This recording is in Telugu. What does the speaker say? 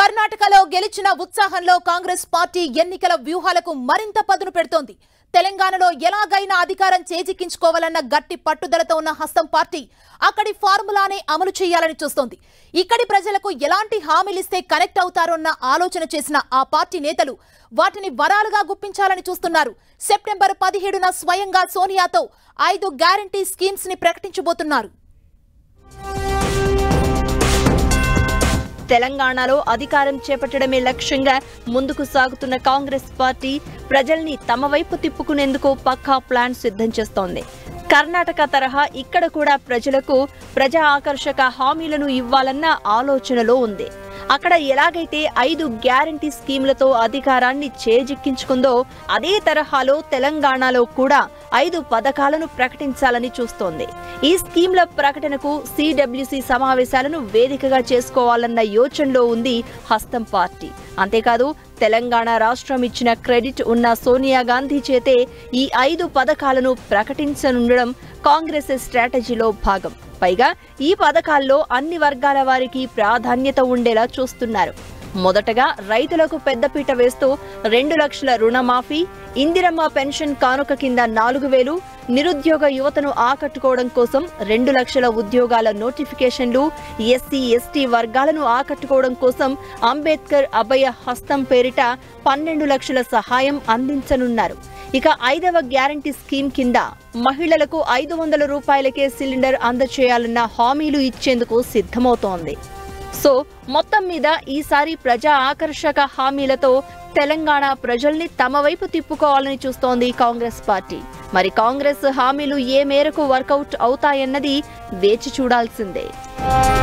కర్ణాటకలో గెలిచిన ఉత్సాహంలో కాంగ్రెస్ పార్టీ ఎన్నికల వ్యూహాలకు మరింత పదును పెడుతోంది తెలంగాణలో ఎలాగైనా అధికారం చేజిక్కించుకోవాలన్న గట్టి పట్టుదలతో ఉన్న హస్తం పార్టీ అక్కడి ఫార్ములానే అమలు చేయాలని చూస్తోంది ఇక్కడి ప్రజలకు ఎలాంటి హామీలిస్తే కనెక్ట్ అవుతారోన్న ఆలోచన చేసిన ఆ పార్టీ నేతలు వాటిని వరాలుగా గుప్పించాలని చూస్తున్నారు సెప్టెంబర్ పదిహేడున స్వయంగా సోనియాతో ఐదు గ్యారంటీ స్కీమ్స్ ని ప్రకటించబోతున్నారు తెలంగాణలో అధికారం చేపట్టడమే లక్ష్యంగా ముందుకు సాగుతున్న కాంగ్రెస్ పార్టీ ప్రజల్ని తమ వైపు తిప్పుకునేందుకు పక్కా ప్లాన్ సిద్ధం చేస్తోంది కర్ణాటక తరహా ఇక్కడ కూడా ప్రజలకు ప్రజా ఆకర్షక హామీలను ఇవ్వాలన్న ఆలోచనలో ఉంది అక్కడ ఎలాగైతే ఐదు గ్యారంటీ స్కీములతో అధికారాన్ని చేజిక్కించుకుందో అదే తరహాలో తెలంగాణలో కూడా ఐదు పథకాలను ప్రకటించాలని చూస్తోంది ఈ స్కీమ్ల ప్రకటనకు సిడబ్ల్యూసి సమావేశాలను వేదికగా చేసుకోవాలన్న యోచనలో ఉంది హస్తం పార్టీ అంతేకాదు తెలంగాణ రాష్ట్రం ఇచ్చిన క్రెడిట్ ఉన్న సోనియా గాంధీ చేతే ఈ ఐదు పథకాలను ప్రకటించనుండడం కాంగ్రెస్ స్ట్రాటజీలో భాగం పైగా ఈ పథకాల్లో అన్ని వర్గాల వారికి ప్రాధాన్యత ఉండేలా చూస్తున్నారు మొదటగా రైతులకు పెద్దపీట వేస్తూ రెండు లక్షల రుణమాఫీ ఇందిరమ్మ పెన్షన్ కానుక కింద నాలుగు వేలు నిరుద్యోగ యువతను ఆకట్టుకోవడం కోసం రెండు లక్షల ఉద్యోగాల నోటిఫికేషన్లు ఎస్సీ ఎస్టీ వర్గాలను ఆకట్టుకోవడం కోసం అంబేద్కర్ అభయ హస్తం పేరిట పన్నెండు లక్షల సహాయం అందించనున్నారు ఇక ఐదవ గ్యారంటీ స్కీమ్ కింద మహిళలకు ఐదు వందల రూపాయలకే సిలిండర్ అందచేయాలన్న హామీలు ఇచ్చేందుకు సిద్ధమవుతోంది సో మొత్తం మీద ఈసారి ప్రజా ఆకర్షక హామీలతో తెలంగాణ ప్రజల్ని తమ వైపు తిప్పుకోవాలని చూస్తోంది కాంగ్రెస్ పార్టీ మరి కాంగ్రెస్ హామీలు ఏ మేరకు వర్కౌట్ అవుతాయన్నది వేచి చూడాల్సిందే